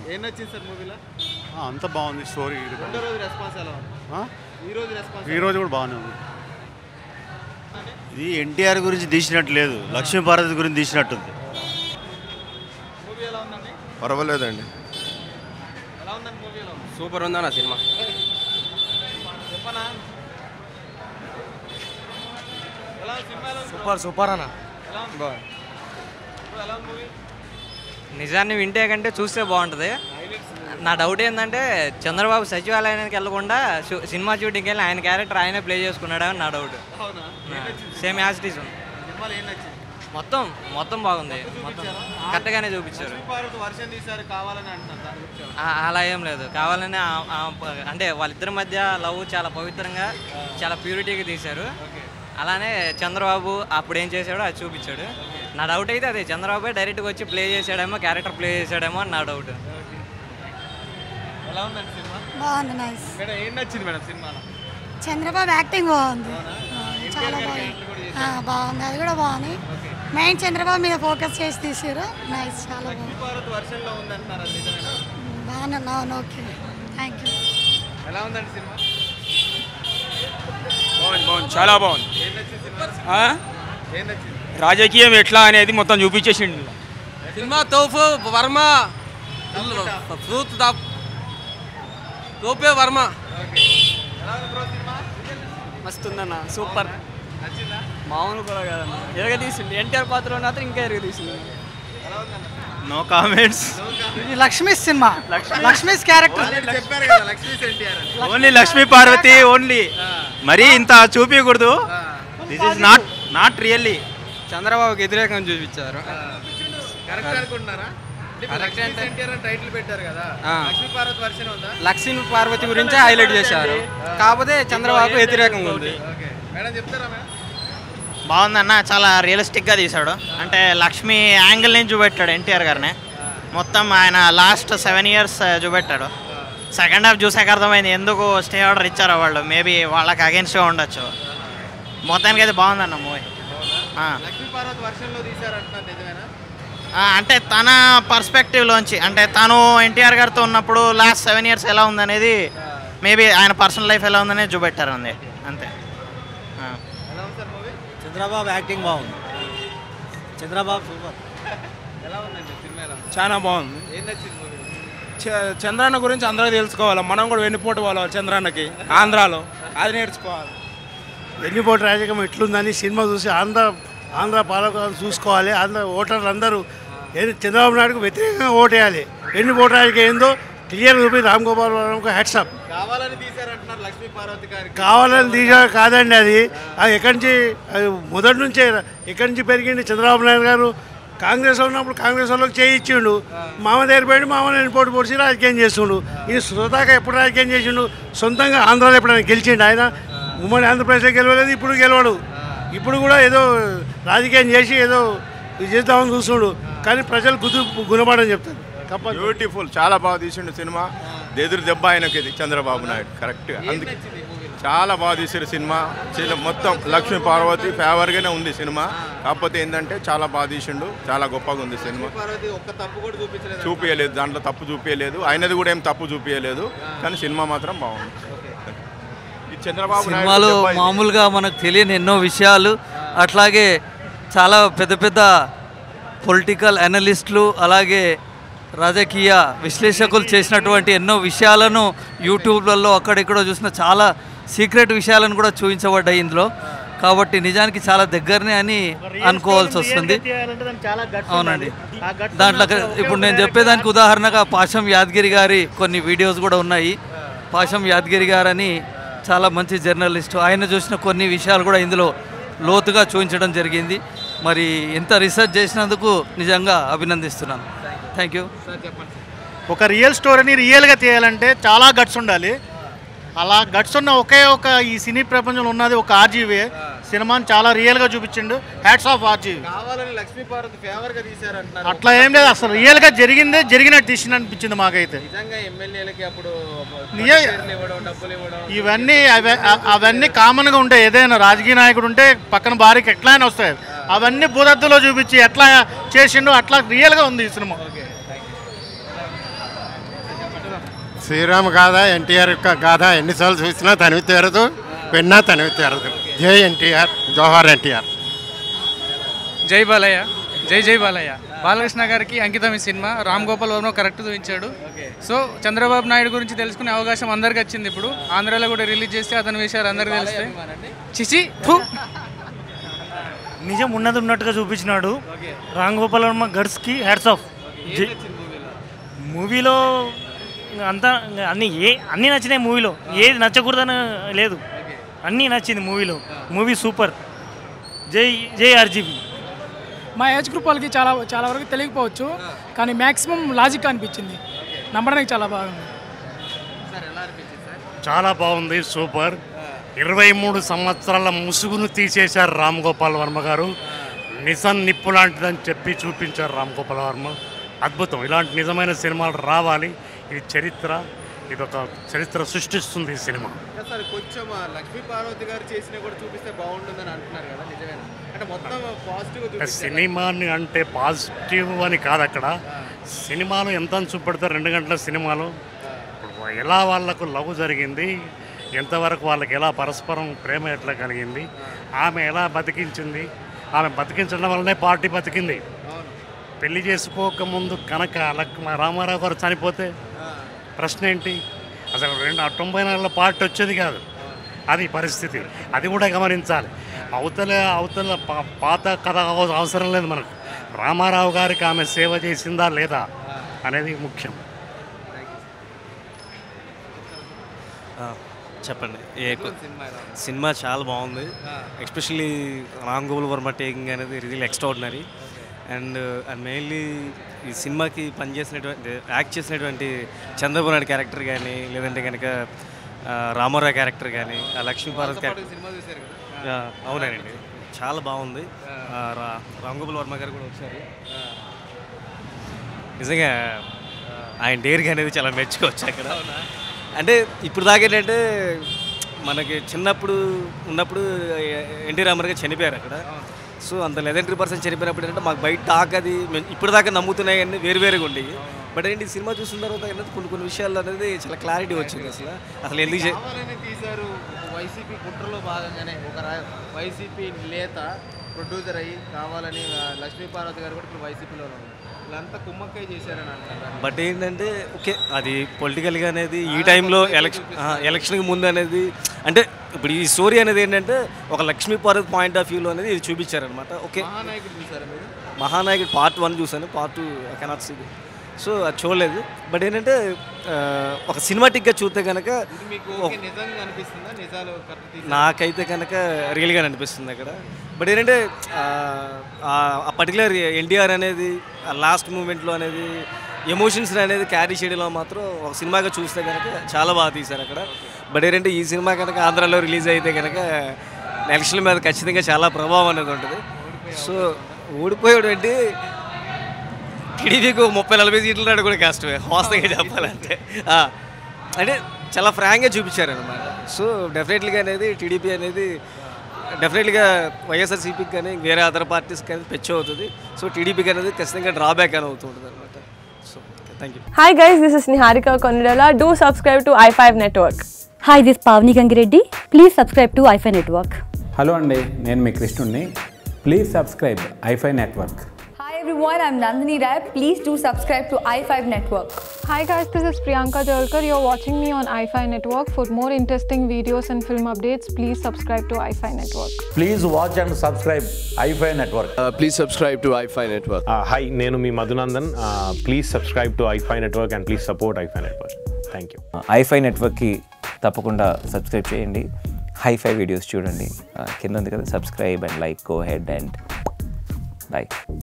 ఏం నచ్చింది సార్ మూవీలో అంత బాగుంది స్టోరీ రెండో రోజు రెస్పాన్స్ ఎలా ఉంది ఈ రోజు రెస్పాన్స్ ఈ రోజు కూడా బాగానే ఉంది ఇది ఎన్టీఆర్ గురించి తీసినట్టు లేదు లక్ష్మీపార్వతి గురించి తీసినట్టుంది మూవీ ఎలా ఉందండి పర్వాలేదండి ఎలా ఉందండి మూవీ ఎలా ఉంది సూపర్ ఉందన్న సినిమా చెప్పనా ఎలా ఉంది సినిమా ఎలా ఉంది సూపర్ సూపర్ అన్న ఎలా ఉంది బాగుంది ఇప్పుడు ఎలా ఉంది మూవీ నిజాన్ని వింటే కంటే చూస్తే బాగుంటుంది నా డౌట్ ఏంటంటే చంద్రబాబు సచివాలయానికి వెళ్ళకుండా షూ- సినిమా షూటింగ్కి వెళ్ళి ఆయన క్యారెక్టర్ ఆయనే ప్లే చేసుకున్నాడు అని నా డౌట్ అవునా ఏం నచ్చింది సేమ్ యాజ్ ఇట్ ఈస్ ఉంది సినిమాలో ఏం నచ్చింది మొత్తం మొత్తం బాగుంది మొత్తం కరెక్ట్గానే చూపించారు భారత్ వర్షం తీశారు కావాలని అంటున్నారు దాని గురించి ఏమన్నా? ఆ- అలా ఏం లేదు కావాలని ఆ- ఆ- అంటే వాళ్ళిద్దరి మధ్య లవ్ చాలా పవిత్రంగా చాలా ప్యూరిటీగా తీశారు అలానే చంద్రబాబు అప్పుడు ఏం చేశాడో అది చూపించాడు నా డౌట్ అయితే అదే చంద్రబాబు డైరెక్ట్గా వచ్చి ప్లే చేశాడేమో క్యారెక్టర్ ప్లే చేశాడేమో అని నా డౌట్ ఎలా ఉందండి సినిమా బాగుంది నైస్ మేడం ఏం నచ్చింది మేడం సినిమాలో చంద్రబాబు యాక్టింగ్ బాగుంది ఆ, చాలా బాగుంది ఆ, బాగుంది అది కూడా బాగుంది మెయిన్ చంద్రబాబు మీద ఫోకస్ చేసి తీసారు నైస్ చాలా బాగుంది భారత్ వర్షంలో ఉంది అంటున్నారు అది నిజమేనా బాగుంది అవును ఓకే థ్యాంక్ యూ ఎలా ఉందండి సినిమా బాగుంది బాగుంది చాలా బాగుంది ఏం నచ్చింది సినిమా ఆ? ఏం నచ్చింది రాజకీయం ఎట్లా అనేది మొత్తం చూపించేసిండు సినిమా తోఫు వర్మ ఫ్రూత్ తోపే వర్మ ఎలా ఉంది బ్రో సినిమా మస్తుందన్న సూపర్ నచ్చిందా మామూలు కూడా కాదన్న ఎరగ తీసింది ఎన్టీఆర్ పాత్ర మాత్రం ఇంకా ఎరగ తీసింది ఎలా ఉందన్న నో కామెంట్స్ ఇది Lakshmi cinema Lakshmi character already చెప్పారు కదా లక్ష్మీ ఎన్టీఆర్ అని ఓన్లీ లక్ష్మీ పార్వతి ఓన్లీ మరీ ఇంత చూపించకూడదు this is not not really చంద్రబాబుకి వ్యతిరేకంగా చూపించారు కరెక్ట్ అనుకుంటున్నారా అంటే ఇప్పుడు లక్ష్మీ ఎన్టీఆర్ అని టైటిల్ పెట్టారు కదా ఆ. లక్ష్మీ భారత్ వర్షన్ ఉందా లక్ష్మీ పార్వతి గురించే హైలైట్ చేశారు కాకపోతే చంద్రబాబు వ్యతిరేకంగా ఉంది ఓకే మేడం చెప్తారా మేడం బాగుందన్న చాలా రియలిస్టిక్గా తీశాడు అంటే లక్ష్మి యాంగిల్ నుంచి చూపెట్టాడు ఎన్టీఆర్ గారిని మొత్తం ఆయన లాస్ట్ సెవెన్ ఇయర్స్ చూపెట్టాడు సెకండ్ హాఫ్ చూసాక అర్థమైంది ఎందుకు స్టే ఆర్డర్ ఇచ్చారో వాళ్ళు మేబీ వాళ్ళకి అగేన్స్ట్గా ఉండొచ్చు మొత్తానికి అయితే బాగుందన్న మూవీ లక్ష్మీ పార్వతి వర్షంలో తీశారు అంటున్నారు నిజమేనా అంటే తన పర్స్పెక్టివ్లోంచి అంటే తను ఎన్టీఆర్ గారితో ఉన్నప్పుడు లాస్ట్ సెవెన్ ఇయర్స్ ఎలా ఉందనేది మేబీ ఆయన పర్సనల్ లైఫ్ ఎలా ఉందనేది చూపెట్టారు అంది అంతే ఆ. ఎలా ఉంది సార్ మూవీ చంద్రబాబు యాక్టింగ్ బాగుంది చంద్రబాబు సూపర్ ఎలా ఉందండి సినిమా ఎలా ఉంది? చాలా బాగుంది ఏం నచ్చింది మూవీ చ- చంద్రన్న గురించి అందరూ తెలుసుకోవాలి మనం కూడా వెన్నుపోటు పోవాలి చంద్రన్నకి ఆంధ్రాలో అది నేర్చుకోవాలి వెన్నుపోటు రాజకీయం ఎట్లుందని సినిమా చూసి ఆంధ్ర ఆంధ్ర పాలకులను చూసుకోవాలి ఆంధ్ర ఓటర్లు అందరూ ఏది చంద్రబాబు నాయుడుకు వ్యతిరేకంగా ఓటేయాలి వెన్నుపోటు రాజకీయం ఏందో క్లియర్ చూపి రామ్ గోపాల్ వర్మకు హెడ్సప్ కావాలని తీశారు అంటున్నారు లక్ష్మీ పార్వతి గారికి కావాలని తీసా కాదండి అది అది ఎక్కడి నుంచి అది మొదటి నుంచే ఎక్కడి నుంచి పెరిగింది చంద్రబాబు నాయుడు గారు కాంగ్రెస్ ఉన్నప్పుడు కాంగ్రెస్ వాళ్ళకి చేయి ఇచ్చిండు మామ దగ్గర పోయి మామ నేను పోటీ పొడిచి రాజకీయం చేస్తుండు ఇది స్వతహాగా ఎప్పుడు రాజకీయం చేసిండు సొంతంగా ఆంధ్రాలో ఎప్పుడైనా గెలిచిండు ఆయన ఉమ్మడి ఆంధ్రప్రదేశ్లో గెలవలేదు ఇప్పుడు గెలవడు ఇప్పుడు కూడా ఏదో రాజకీయం చేసి ఏదో ఇది చేద్దామని చూస్తుండు కానీ ప్రజలు గుర్తు గుణపడని చెప్తారు తప్పదు బ్యూటిఫుల్ చాలా బాగా తీసిండు సినిమా ఎదురు దెబ్బ ఆయనకి ఇది చంద్రబాబు నాయుడు కరెక్ట్ అందుకే చాలా బాగా తీసారు సినిమా చాలా మొత్తం లక్ష్మీ పార్వతి ఫేవర్గానే ఉంది సినిమా కాకపోతే ఏంటంటే చాలా బాగా తీసిండు చాలా గొప్పగా ఉంది సినిమా పార్వతి ఒక్క తప్పు కూడా చూపించలేదు చూపించలేదు దాంట్లో తప్పు చూపించలేదు ఆయనది కూడా ఏం తప్పు చూపించలేదు కానీ సినిమా మాత్రం బాగుంది ఈ చంద్రబాబు నాయుడు సినిమాలో దెబ్బ ఇది. మామూలుగా మనకు తెలియని ఎన్నో విషయాలు అట్లాగే చాలా పెద్ద పెద్ద పొలిటికల్ అనలిస్టులు అలాగే రాజకీయ విశ్లేషకులు చేసినటువంటి ఎన్నో విషయాలను యూట్యూబ్లలో అక్కడిక్కడ చూసిన చాలా సీక్రెట్ విషయాలను కూడా చూపించబడ్డాయి ఇందులో కాబట్టి నిజానికి చాలా దగ్గరనే అని అనుకోవాల్సి వస్తుంది అవునండి దాంట్లో ఇప్పుడు నేను చెప్పేదానికి ఉదాహరణగా పాశం యాదగిరి గారి కొన్ని వీడియోస్ కూడా ఉన్నాయి పాశం యాదగిరి గారని చాలా మంచి జర్నలిస్ట్ ఆయన చూసిన కొన్ని విషయాలు కూడా ఇందులో లోతుగా చూపించడం జరిగింది మరి ఎంత రీసెర్చ్ చేసినందుకు నిజంగా అభినందిస్తున్నాను థ్యాంక్ యూ ఒక రియల్ స్టోరీని రియల్గా తీయాలంటే చాలా గట్స్ ఉండాలి అలా గట్స్ ఉన్న ఒకే ఒక ఈ సినీ ప్రపంచంలో ఉన్నది ఒక ఆర్జీవే సినిమాని చాలా రియల్గా చూపించిండు హ్యాట్స్ ఆఫ్ ఆర్జీవి కావాలని లక్ష్మీ పార్వతి ఫేవర్ గా తీశారు అంటున్నారు అట్లా ఏం లేదు అసలు రియల్గా జరిగిందే జరిగినట్టు తీసిన అనిపించింది మాకైతే నిజంగా ఎమ్మెల్యేలకి అప్పుడు నిజ- పేర్లు ఇవ్వడం డబ్బులు ఇవ్వడం ఇవన్నీ అవ- అ- అవన్నీ కామన్గా ఉంటాయి ఏదైనా రాజకీయ నాయకుడు ఉంటే పక్కన భార్యకి ఎట్లా అయినా వస్తాయి అవన్నీ భూదత్తులో చూపించి ఎట్లా చేసిండో అట్లా రియల్గా ఉంది ఈ సినిమా శ్రీరామ గాథ ఎన్టీఆర్ యొక్క గాథ ఎన్నిసార్లు చూసినా తనివి తీరదు విన్నా తనివి తీరదు జై ఎన్టీఆర్ జోహార్ ఎన్టీఆర్ జై బాలయ్య జై జై బాలయ్య బాలకృష్ణ గారికి అంకితం ఈ సినిమా రామ్ గోపాల్ వర్మ కరెక్ట్ చూపించాడు సో చంద్రబాబు నాయుడు గురించి తెలుసుకునే అవకాశం అందరికి వచ్చింది ఇప్పుడు ఆంధ్రాలో కూడా రిలీజ్ చేస్తే అతని విషయాలు అందరికీ తెలుస్తాయి చిచి థు నిజం ఉన్నది ఉన్నట్టుగా చూపించినాడు రామ్ గోపాల్ వర్మ గడ్స్కి హ్యాట్స్ ఆఫ్ మూవీలో అంతా అన్ని ఏ అన్నీ నచ్చినాయి మూవీలో ఏది నచ్చకూడదని లేదు అన్నీ నచ్చింది మూవీలో మూవీ సూపర్ జై జై ఆర్జీబీ మా ఏజ్ గ్రూప్ వాళ్ళకి చాలా చాలా వరకు తెలియకపోవచ్చు కానీ మ్యాక్సిమం లాజిక్ అనిపించింది నమ్మడానికి చాలా బాగుంది చాలా బాగుంది సూపర్ ఇరవై మూడు సంవత్సరాల ముసుగును తీసేశారు రామ్ గోపాల్ వర్మ గారు నిజం నిప్పు లాంటిదని చెప్పి చూపించారు రామ్ గోపాల్ వర్మ అద్భుతం ఇలాంటి నిజమైన సినిమాలు రావాలి ఇది చరిత్ర ఇది ఒక చరిత్ర సృష్టిస్తుంది ఈ సినిమా సార్ కొంచెం ఆ లక్ష్మీ పార్వతి గారు చేసినా కూడా చూపిస్తే బాగుంటుందని అంటున్నారు కదా నిజమేనా అంటే మొత్తం పాజిటివ్ అంటే సినిమాని అంటే పాజిటివ్ అని కాదు అక్కడ సినిమాలు ఎంత అని చూపెడతారు రెండు గంటల సినిమాలు ఇప్పుడు ఎలా వాళ్ళకు లవ్ జరిగింది ఎంతవరకు వాళ్ళకి ఎలా పరస్పరం ప్రేమ ఎట్లా కలిగింది ఆమె ఎలా బతికించింది ఆమె బతికించడం వల్లనే పార్టీ బతికింది పెళ్లి చేసుకోకముందు కనుక లక్- మా రామారావు గారు చనిపోతే ప్రశ్న ఏంటి అసలు రెండు తొంభై నాలుగులో పార్టీ వచ్చేది కాదు అది పరిస్థితి అది కూడా గమనించాలి అవతల అవతల పా- పాత కథ అవ- అవసరం లేదు మనకు రామారావు గారికి ఆమె సేవ చేసిందా లేదా అనేది ముఖ్యం ఆ, చెప్పండి ఏ సినిమా చాలా బాగుంది ఎస్పెషల్లీ రామ్ గోపాల్ వర్మ టేకింగ్ అనేది real extraordinary and and mainly ఈ సినిమాకి పనిచేసినటువంటి యాక్ట్ చేసినటువంటి చంద్రబాబు నాయుడు క్యారెక్టర్ కానీ లేదంటే కనుక ఆ, రామారావు క్యారెక్టర్ కానీ ఆ లక్ష్మీపార్వతి క్యారెక్టర్ సినిమా చూశారు కదా ఆ, అవునండి చాలా బాగుంది ఆ, రా రామ్ గోపాల్ వర్మ గారు కూడా వచ్చారు నిజంగా ఆయన డేర్గా అనేది చాలా మెచ్చుకోవచ్చు అక్కడ అంటే ఇప్పుడు దాకా ఏంటంటే మనకి చిన్నప్పుడు ఉన్నప్పుడు ఎన్టీ రామారావు గారు చనిపోయారు అక్కడ సో అంత లెజెండరీ పర్సన్ చనిపోయినప్పుడు ఏంటంటే మాకు బయట టాక్ అది మేము ఇప్పుడు దాకా నమ్ముతున్నాయి అన్నీ వేరు వేరుగా ఉండేవి బట్ ఏంటి ఈ సినిమా చూసిన తర్వాత ఏంటంటే కొన్ని కొన్ని విషయాలు అనేది చాలా క్లారిటీ వచ్చింది అసలు అసలు ఎందుకు చే- కావాలని తీశారు వైసీపీ కుట్రలో భాగంగానే ఒక రా- వైసీపీ నేత ప్రొడ్యూసర్ అయ్యి కావాలని ఆ, లక్ష్మీ పార్వతి గారు కూడా ఇప్పుడు వైసీపీలో ఉన్నారు వీళ్ళంతా కుమ్మక్కై చేశారని అంటారు బట్ ఏంటంటే ఓకే అది పొలిటికల్గా అనేది ఈ టైంలో ఎలక్షన్ ఎలక్షన్కి ముందు అనేది అంటే ఇప్పుడు ఈ స్టోరీ అనేది ఏంటంటే ఒక లక్ష్మీ పార్వతి పాయింట్ ఆఫ్ వ్యూలో అనేది ఇది చూపించారనమాట ఓకే మహానాయకుడు చూసారా మీరు మహానాయకుడు పార్ట్ వన్ చూసాను part two cannot see so అది చూడలేదు బట్ ఏంటంటే ఆ, ఒక సినిమాటిక్గా చూస్తే కనుక ఇది మీకు ఓకే నిజంగా అనిపిస్తుందా నిజాలు కరెక్ట్ తీసి నాకైతే కనుక రియల్గా అనిపిస్తుంది అక్కడ బట్ ఏంటంటే ఆ, ఆ పర్టికులర్ ఎన్టీఆర్ అనేది ఆ లాస్ట్ మూమెంట్లో అనేది ఎమోషన్స్ అనేది క్యారీ చేయడంలో మాత్రం ఒక సినిమాగా చూస్తే కనుక చాలా బాగా తీశారు అక్కడ బట్ ఏంటంటే ఈ సినిమా కనుక ఆంధ్రాలో రిలీజ్ అయితే కనుక ఎలక్షన్ల మీద ఖచ్చితంగా చాలా ప్రభావం అనేది ఉంటుంది సో ఓడిపోయాడు అంటే టీడీపీకి ముప్పై నలభై సీట్లు రాడు కూడా కష్టమే వాస్తవంగా చెప్పాలంటే ఆ, అంటే చాలా ఫ్రాంక్గా చూపించారు అనమాట సో డెఫినెట్లీగా అనేది టీడీపీ అనేది డెఫినెట్లీగా వైఎస్ఆర్సీపీకి కానీ వేరే అదర్ పార్టీస్ కానీ పెచ్చు అవుతుంది సో టీడీపీకి అనేది ఖచ్చితంగా డ్రాబ్యాక్ అని అవుతుంటుంది అనమాట so thank you Hi guys, this is Niharika Konirala. Do subscribe to i5 Network. Hi, this is Pavni Gangireddy. Please subscribe to iFi Network. Hello అండి నేను మీ కృష్ణుడిని please subscribe iFi network Hi everyone, I'm Nandini Rai. Please do subscribe to i5 Network. Hi guys, this is Priyanka Jalkar. You're watching me on iFi Network. For more interesting videos and film updates, please subscribe to iFi Network. Please watch and subscribe iFi network please subscribe to iFi network hi నేను మీ Madhunandan please subscribe to iFi network and please support iFi network thank you iFi నెట్వర్క్కి తప్పకుండా subscribe చేయండి hi-fi videos చూడండి ఆ, కింద ఉంది కదా subscribe and like go ahead and by